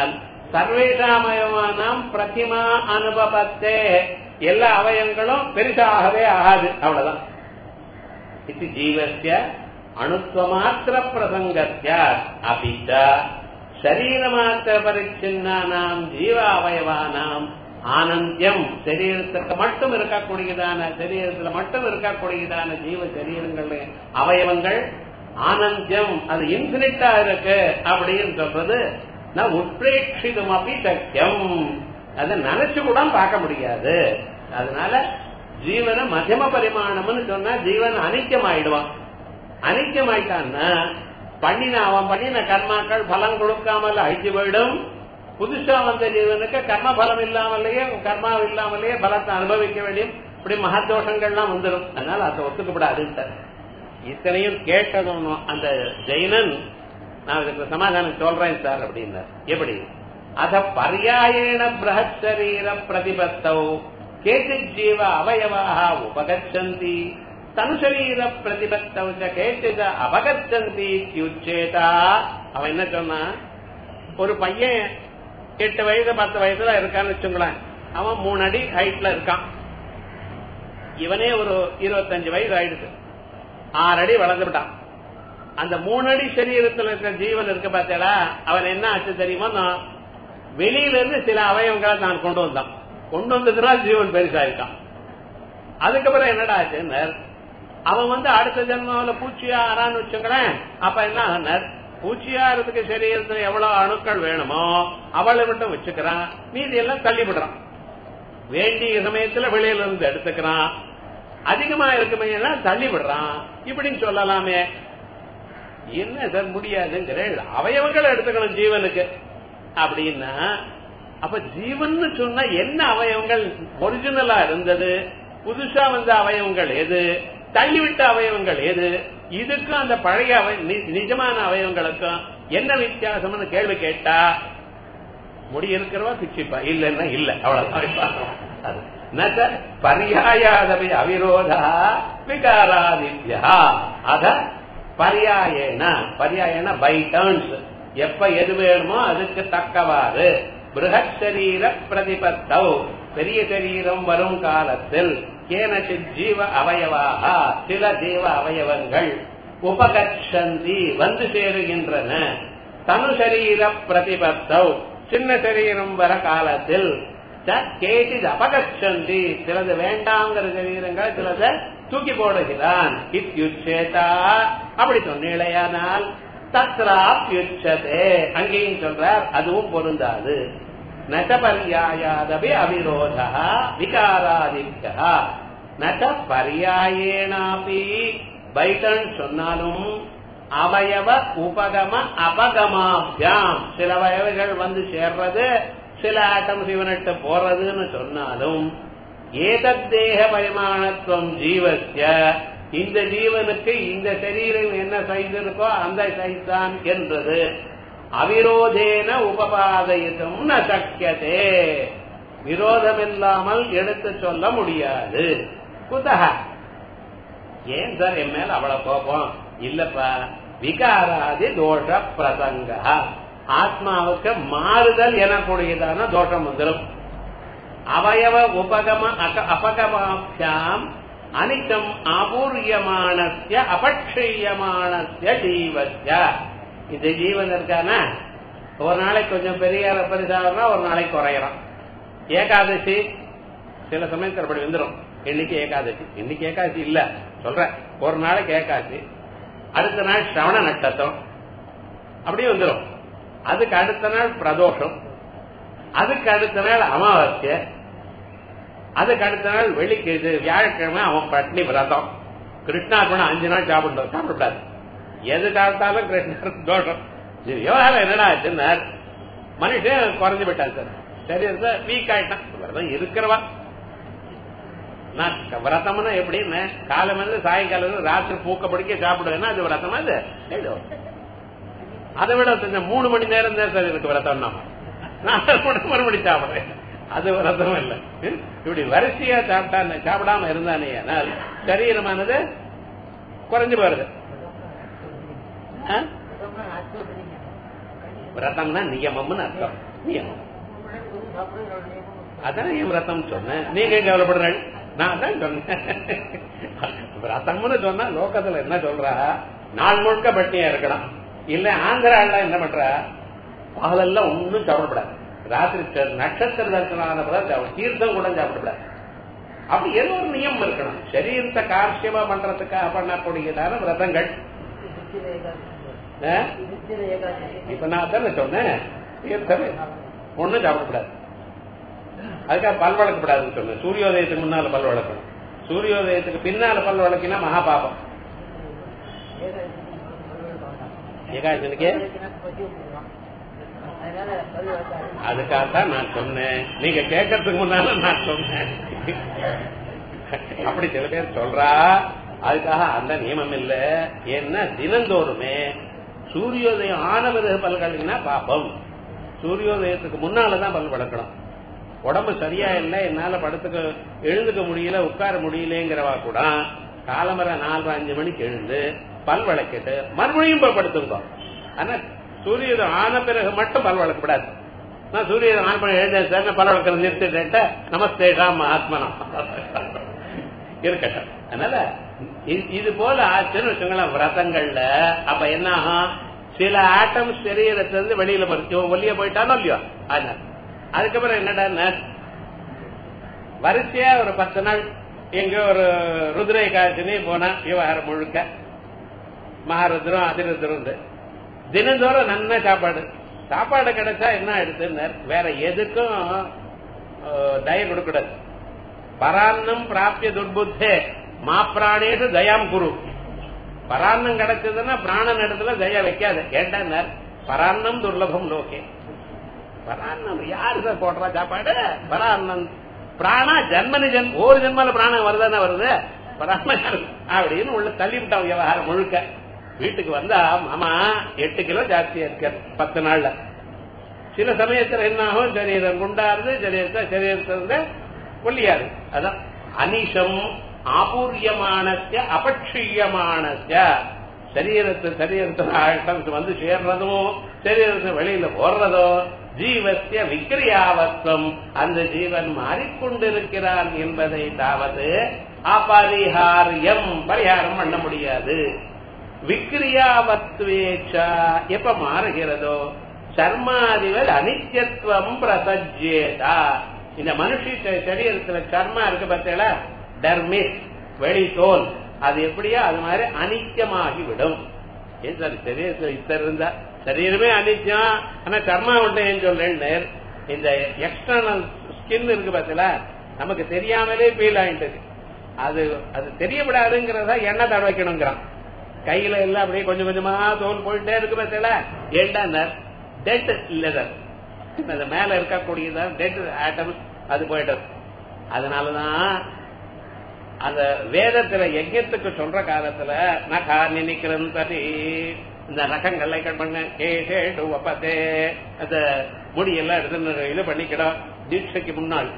சர்வேஷாமயமானம் பிரதிமா அனுபவத்தே எல்லா அவயங்களும் பெருசாகவே ஆகாது அவ்வளவுதான் இது ஜீவசிய அணுத்வமாத்திர பிரசங்கத்திய அபிச்ச சரீரமாத்திர பரிச்சின்னானாம் ஜீவ அவயவானாம் ஆனந்தியம் சரீரத்துக்கு மட்டும் இருக்கக்கூடியதான சரீரத்துல மட்டும் இருக்கக்கூடியதான ஜீவ சரீரங்கள் அவயவங்கள் ஆனந்தியம் அது இன்பினிட்டா இருக்கு அப்படின்னு சொல்றது நான் உட்பிரேட்சிதம் அப்படி சக்கியம் அதை நினைச்சு கூட பார்க்க முடியாது அதனால ஜீவன மத்தியம பரிமாணம்னு சொன்னா ஜீவன் அனித்தியம் ஆயிடுவான் அனித்தியம் ஆயிட்டான்னா பண்ணின அவன் பண்ணின கர்மாக்கள் பலம் கொடுக்காமல் அழிச்சு போயிடும் புதுசா வந்த ஜீவனுக்கு கர்ம பலம் இல்லாமலேயே கர்மா இல்லாமலேயே பலத்தை அனுபவிக்க வேண்டியும் இப்படி மகதோஷங்கள்லாம் வந்துடும் அதனால அதை ஒத்துக்கப்படாதுன்னு இத்தனையும் கேட்டதும் அந்த ஜெயினன் நான் இதுக்கு சமாதானம் சொல்றேன் சார் அப்படின்னார் எப்படி அத பர்யாயேண பிரஹத் சரீர பிரதிபத்தௌ கேச்சித் ஜீவ அவயவாக உபகச்சந்தி தனுசரீர பிரதிபத்தௌ கேச்சித அபகச்சந்தி உச்சேதா அவன் என்ன சொன்னா ஒரு பையன் எட்டு வயசு பத்து வயசுல இருக்கான்னு வச்சுங்களேன் அவன் மூணு அடி ஹைட்ல இருக்கான் இவனே ஒரு இருபத்தஞ்சு வயசு ஆயிடுச்சு ஆறு அடி வளர்ந்துவிட்டான் அந்த மூணு அடி சரீரத்தில் இருக்கிற ஜீவன் இருக்கு பார்த்தா அவன் என்ன ஆச்சு தெரியுமா நான் வெளியில இருந்து சில அவயவங்களை நான் கொண்டு வந்தான் கொண்டு வந்ததுனால ஜீவன் பெருசா இருக்கான் அதுக்கப்புறம் என்னடா ஆச்சுன்னு அவன் வந்து அடுத்த ஜென்மாவில பூச்சியா ஆறான்னு வச்சுங்களேன் அப்ப என்ன ஆனார் பூச்சியாரத்துக்கு சரீரத்துல எவ்வளவு அணுக்கள் வேணுமோ அவளை மட்டும் வச்சுக்கிறான் மீதி எல்லாம் தள்ளிவிடுறான் வேண்டிய சமயத்துல வெளியில இருந்து எடுத்துக்கிறான் அதிகமா இருக்குமே எல்லாம் தள்ளி விடுறான் இப்படின்னு சொல்லலாமே என்ன சார் முடியாதுங்கிற அவயவங்களை எடுத்துக்கணும் ஜீவனுக்கு அப்படின்னா அப்ப ஜீவன் சொன்னா என்ன அவயவங்கள் ஒரிஜினலா இருந்தது புதுசா வந்த அவயவங்கள் எது தள்ளிவிட்ட அவயவங்கள் எது இதுக்கும் அந்த பழைய நிஜமான அவயவங்களுக்கும் என்ன வித்தியாசம்னு கேள்வி கேட்டா முடி இருக்கிறவா பிச்சிப்பா இல்லன்னா இல்ல அவ்வளவுதான் பரியாயாதவை அவிரோதா விகாராதித்யா அத பரியாயேன பரியாயன பை டர்ன்ஸ் எப்ப எது வேணுமோ அதுக்கு தக்கவாறு பிருகத் சரீர பிரதிபத்தௌ பெரிய சரீரம் வரும் காலத்தில் கேனச்சித் ஜீவ அவயவாக சில ஜீவ அவயவங்கள் உபகச்சந்தி வந்து சேருகின்றன தனு சரீர பிரதிபத்தௌ சின்ன சரீரம் வர காலத்தில் கேட்டிது அபகச்சந்தி சிலது வேண்டாங்கிற சரீரங்கள் சிலத தூக்கி போடுகிறான் இத்யுச்சேதா அப்படி சொன்னேளையானால் தத்ராப்யுச்சதே அங்கேயும் சொல்றார் அதுவும் பொருந்தாது நச்சபர்யாயாதபி அவிரோத விகாராதித்யா நச்ச பர்யாயேனாபி பைட்டன் சொன்னாலும் அவயவ உபகம அபகமாபியாம் சில வயவுகள் வந்து சேர்றது சில ஆட்டம்ஸ் இவனிட்டு போறதுன்னு சொன்னாலும் ஏதத்தேக பரிமாணத்துவம் ஜீவசிய இந்த ஜீவனுக்கு இந்த சரீரம் என்ன சைஸ் இருக்கோ அந்த சைஸ் தான் என்றது அவிரோதேன உபபாதயித்தும் ந சக்கியதே விரோதமில்லாமல் எடுத்து சொல்ல முடியாது குதக ஏன் சார் என் மேல அவ்வளவு கோபம் இல்லப்பா விகாராதி தோஷ பிரசங்க ஆத்மாவுக்கு மாறுதல் எனக்கூடியதான தோஷம் வந்துடும் அவயவ உபகம அபகமாபியாம் அனித்தம் அபூர்யமானஸ்ய அபக்ஷயமானஸ்ய ஜீவஸ்ய இந்த ஜீவன் இருக்கானா ஒரு நாளைக்கு கொஞ்சம் பெரிய பெருசாகிறா ஒரு நாளைக்கு குறையறான் ஏகாதசி சில சமயத்தில் அப்படி வந்துடும் இன்னைக்கு ஏகாதசி இன்னைக்கு ஏகாதசி இல்ல சொல்றேன் ஒரு நாளைக்கு ஏகாதசி அடுத்த நாள் ஸ்ரவண நட்சத்திரம் அப்படியே வந்துடும் அதுக்கு அடுத்த நாள் பிரதோஷம் அதுக்கு அடுத்த நாள் அமாவாசை அதுக்கு அடுத்த நாள் வெள்ளிக்கு இது வியாழக்கிழமை அவன் பட்னி விரதம் கிருஷ்ணார்பணம் அஞ்சு நாள் சாப்பிடணும் சாப்பிடக்கூடாது எது சாப்பிட்டாலும் கிருஷ்ணருக்கு தோஷம் இது விவகாரம் என்னடா ஆச்சுன்னார் மனுஷன் குறைஞ்சு விட்டான் சார் சரி சார் வீக் ஆயிட்டான் விரதம் இருக்கிறவா நான் விரதம்னா எப்படின்னு காலம் வந்து சாயங்காலம் ராத்திரி பூக்க பிடிக்க சாப்பிடுவேன்னா அது விரதமா அது அதை விட கொஞ்சம் மூணு மணி நேரம் தான் சார் எனக்கு விரதம் நாம நான் மூணு மணி சாப்பிடுறேன் அது விரதம் இல்ல இப்படி வரிசையா சாப்பிட்டா சாப்பிடாம இருந்தானே ஆனால் சரீரமானது குறைஞ்சு போறது விரதம்னா நியமம்னு அர்த்தம் நியமம் அதான் என் விரதம் சொன்னேன் நீங்க கவலைப்படுறாள் நான் தான் சொன்னேன் விரதம்னு சொன்னா லோகத்துல என்ன சொல்றா நாள் முழுக்க பட்டினியா இருக்கலாம் இல்ல ஆந்திரால என்ன பண்றா பகலெல்லாம் ஒன்னும் சாப்பிடக்கூடாது ராத்திரி ச- நட்சத்திர தரிசனம் ஆன பிறகு தீர்த்தம் கூட சாப்பிடக்கூடாது அப்படி ஏதோ ஒரு நியமம் இருக்கணும் சரீரத்தை கார்ஷியமா பண்றதுக்காக பண்ணக்கூடியதான விரதங்கள் ஆ? இப்ப நான் தானே சொன்னேன் தீர்த்தம் ஒண்ணும் சாப்பிடக்கூடாது அதுக்காக பல் வளர்க்கப்படாதுன்னு சொன்னேன் சூரியோதயத்துக்கு முன்னால பல் வளர்க்கணும் சூரியோதயத்துக்கு பின்னால பல் வளர்க்கினா மகா பாபம் ஏகாதசனுக்கு அதுக்காகத்தான் நான் சொன்னேன் நீங்க கேட்கறதுக்கு முன்னால நான் சொன்னேன் அப்படி சில பேர் சொல்றா அதுக்காக அந்த நியமம் இல்ல ஏன்னா தினந்தோறுமே சூரியோதயம் ஆன பிறகு பல் கழுவினா பாப்பம் சூரியோதயத்துக்கு முன்னாலதான் பல் வளர்க்கணும் உடம்பு சரியா இல்லை என்னால படுத்துக்க எழுந்துக்க முடியல உட்கார முடியலங்கிறவா கூட காலமர நாலு அஞ்சு மணிக்கு எழுந்து பல் வளர்க்கிட்டு மறுபடியும் போய் படுத்துங்க ஆனா சூரியன் ஆன பிறகு மட்டும் பல் வளர்க்கப்படாது நான் சூரியன் ஆன் பண்ணி எழுந்தேன் சார் நான் பல் வளர்க்கறது நிறுத்திட்டேன் நமஸ்தே ராம் ஆத்மனா இருக்கட்டும் அதனால இ- இது போல ஆச்சுன்னு வச்சுங்களேன் விரதங்கள்ல அப்ப என்ன ஆகும் சில ஆட்டம் சரீரத்திலிருந்து வெளியில போறது இவன் வெளியே போயிட்டானோ இல்லையோ அதனால அதுக்கப்புறம் என்னடா வரிசையா ஒரு பத்து நாள் எங்க ஒரு ருத்ரை காட்சினே போனா விவகாரம் முழுக்க மகாருத்ரம் அதிருத்ரம் தினந்தோறும் நல்ல சாப்பாடு சாப்பாடு கிடைச்சா என்ன ஆயிடுதுன்னு வேற எதுக்கும் தய கொடுக்கூடாது பரான்னம் பிராப்பிய துர்புத்தே மாப்பிராணேஷு தயாம் குரு பரான்னம் கிடைச்சதுன்னா பிராணன் இடத்துல தயா வைக்காது ஏண்டா பரான்னம் துர்லபம் லோகே பரான்னம் யாரு சார் போடுறா சாப்பாடு பரான்னம் பிராணா ஜன்மனி ஜென் ஒரு ஜென்மல பிராணம் வருதானே வருது பரான்னம் யாரு? அப்படின்னு உள்ள தள்ளிவிட்டான் விவகாரம் முழுக்க வீட்டுக்கு வந்தா மாமா எட்டு கிலோ ஜாஸ்தியா இருக்க பத்து நாள்ல சில சமயத்துல என்ன ஆகும் சரீரம் குண்டாருது சரீரத்தை சரீரத்திலிருந்து ஒல்லியாது அதான் அனிஷம் ஆபூரியமானஸ்ய அபட்சியமானஸ்ய சரீரத்து சரீரத்தில் ஆட்டம் வந்து சேர்றதும் சரீரத்தை வெளியில போடுறதும் ஜீவசிய விக்கிரியாவத்வம் அந்த ஜீவன் மாறிக்கொண்டிருக்கிறான் என்பதை தாவது அபரிஹாரியம் பரிகாரம் பண்ண முடியாது விக்கிரியாவத்வேச்சா எப்ப மாறுகிறதோ சர்மாதிவல் அனித்யத்துவம் பிரசஜ்யேதா இந்த மனுஷி ச- சரீரத்துல சர்மா இருக்கு பார்த்தீங்களா டர்மிஸ் வெளி தோல் அது எப்படியோ அது மாதிரி அனித்தியமாகி விடும் ஏன் சார் சரீரத்துல இத்தர் இருந்தா சரீரமே அனித்தியம் ஆனா சர்மா விட்டு ஏன் சொல்றேன்னு இந்த எக்ஸ்டர்னல் ஸ்கின் இருக்கு பார்த்தீங்களா நமக்கு தெரியாமலே ஃபீல் ஆயிட்டு இருக்கு. அது அது தெரியப்படாதுங்கிறதா எண்ணெய் தட வைக்கணுங்கிறான் கையில எல்லாம் அப்படியே கொஞ்சம் கொஞ்சமா தோல் போயிட்டே இருக்கு பார்த்தீங்களா ஏண்டா டெட் லெதர் அது மேல இருக்கக்கூடியதான் டெட் ஆட்டம் அது போயிட்டது அதனாலதான் அந்த வேதத்துல யஜ்யத்துக்கு சொல்ற காலத்துல நகா நினைக்கிறேன் சரி இந்த நகங்களை கட் பண்ண கேட்டு ஒப்பத்தே அந்த முடியெல்லாம் எடுத்து இது பண்ணிக்கிடும் தீட்சைக்கு முன்னாள்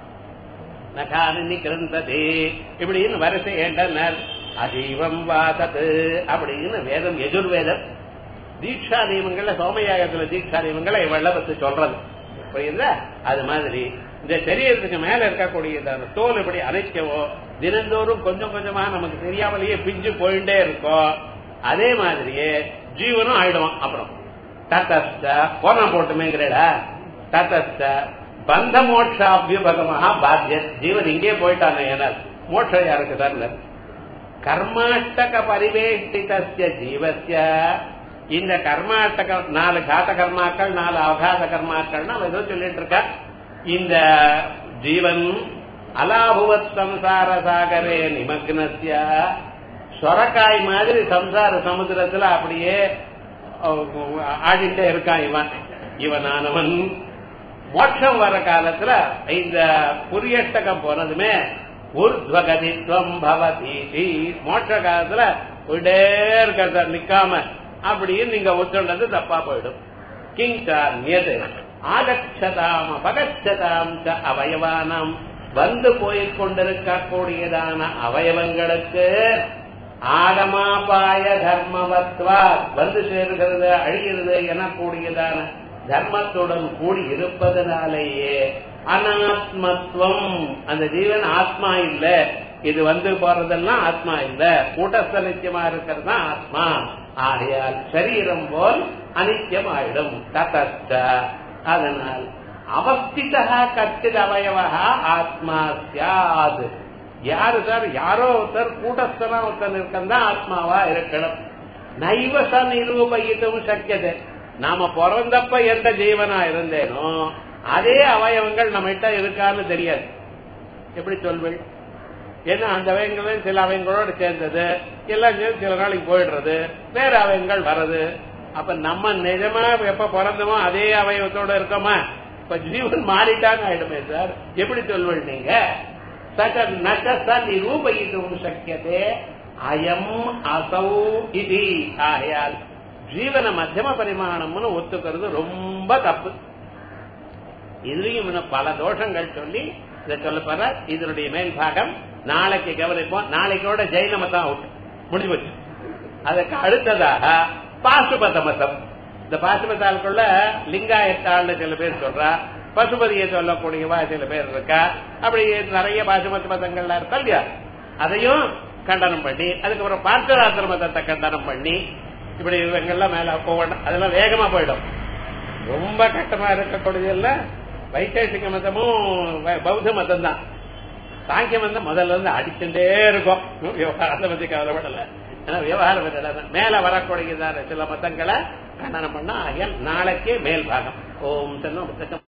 நகா நினைக்கிறேன் சரி இப்படின்னு வரிசை ஏண்டனர் அதீவம் வாதது அப்படின்னு வேதம் எதிர்வேதம் தீட்சா நியமங்கள்ல சோமயாகத்துல தீட்சா நியமங்களை வல்லபத்து சொல்றது புரியுதா அது மாதிரி இந்த சரீரத்துக்கு மேல இருக்கக்கூடிய இந்த தோல் இப்படி அரைக்கவோ தினந்தோறும் கொஞ்சம் கொஞ்சமா நமக்கு தெரியாமலேயே பிஞ்சு போயிட்டே இருக்கும் அதே மாதிரியே ஜீவனும் ஆயிடுவான் அப்புறம் தத்தஸ்த போனா போட்டுமேங்கிறடா தத்தஸ்த பந்த மோட்சாபியுபகமாக பாத்திய ஜீவன் இங்கே போயிட்டானே ஏன்னா மோட்சம் யாருக்கு தான் கர்மாஷ்டக பரிவேஷ்டிதஸ்ய ஜீவஸ்ய இந்த கர்மாஷ்டக நாலு காத கர்மாக்கள் நாலு அவகாத கர்மாக்கள்னு அவன் ஏதோ சொல்லிட்டு இருக்கா இந்த ஜீவன் அலாபுவத் சம்சார சாகரே நிமக்னஸ்ய சொரக்காய் மாதிரி சம்சார சமுத்திரத்துல அப்படியே அஹ், ஆடிட்டே இருக்கான் இவன் இவனானவன் மோட்சம் வர காலத்துல இந்த புரியட்டகம் போனதுமே ஊர்துவகதித்வம் பவதி மோட்ச காலத்துல போயிட்டே இருக்கிறத நிக்காம அப்படின்னு நீங்க ஒத்துண்டது தப்பா போயிடும் கிங்கான்யது ஆகச்சதாம் அபகச்சதாம் ச அவயவானம் வந்து போய்க் கொண்டிருக்கக்கூடியதான அவயவங்களுக்கு ஆகமாபாய தர்மவத்வா வந்து சேர்கிறது அழிகிறது எனக்கூடியதான தர்மத்துடன் கூடி இருப்பதனாலேயே அனாத்மத்துவம் அந்த ஜீவன் ஆத்மா இல்ல இது வந்து போறதெல்லாம் ஆத்மா இல்ல கூட்டஸ்த நித்தியமா இருக்கிறது தான் ஆத்மா ஆகையால் சரீரம் போல் அனித்தியம் ஆயிடும் ததச்ச அதனால் அவஸ்திதா கச்சித் அவயவா ஆத்மா சியாது யாரு சார் யாரோ ஒருத்தர் கூட்டஸ்தனா ஒருத்தர் இருக்கா ஆத்மாவா இருக்கணும் நைவச நிரூபயித்தும் சக்கியது நாம பிறந்தப்ப எந்த ஜீவனா இருந்தேனோ அதே அவயவங்கள் நம்மகிட்ட இருக்கான்னு தெரியாது எப்படி சொல்வீள் ஏன்னா அந்த அவயங்களும் சில அவயங்களோட சேர்ந்தது எல்லாம் சேர்ந்து சில நாளைக்கு போயிடுறது வேற அவயங்கள் வர்றது அப்ப நம்ம நிஜமா எப்ப பிறந்தோமோ அதே அவயவத்தோட இருக்கோமா இப்ப ஜீவன் மாறிட்டான்னு ஆயிடுமே சார் எப்படி சொல்வீள் நீங்க சக நகச நிரூபயித்தும் சக்கியதே அயம் அசௌ இது ஆகையால் ஜீவன மத்தியம பரிமாணம்னு ஒத்துக்கிறது ரொம்ப தப்பு இதுலயும் இன்னும் பல தோஷங்கள் சொல்லி இதை சொல்ல போற இதனுடைய மேல் பாகம் நாளைக்கு கவனிப்போம் நாளைக்கோட ஜெயின மதம் அவுட் முடிஞ்சு போச்சு அதுக்கு அடுத்ததாக பாசுபத மதம் இந்த பாசுபதாளுக்குள்ள லிங்காயத்தாள்னு சில பேர் சொல்றா பசுபதியை சொல்லக்கூடியவா சில பேர் இருக்கா அப்படி நிறைய பாசுமத மதங்கள்லாம் இருக்கா இல்லையா அதையும் கண்டனம் பண்ணி அதுக்கப்புறம் பார்த்தராத்திர மதத்தை கண்டனம் பண்ணி இப்படி இவங்கெல்லாம் மேல போகணும் அதெல்லாம் வேகமா போயிடும் ரொம்ப கட்டமா இருக்கக்கூடியதுல வைத்தேசிக மதமும் பௌத்த மதம் தான் சாங்கிய மதம் முதல்ல இருந்து அடிச்சுட்டே இருக்கும் விவகாரத்தை பத்தி கவலைப்படல ஏன்னா விவகாரம் மேல வரக்கூடியதான சில மதங்களை கண்டனம் பண்ணா ஆகிய நாளைக்கே மேல் பாகம் ஓம் செல்வம்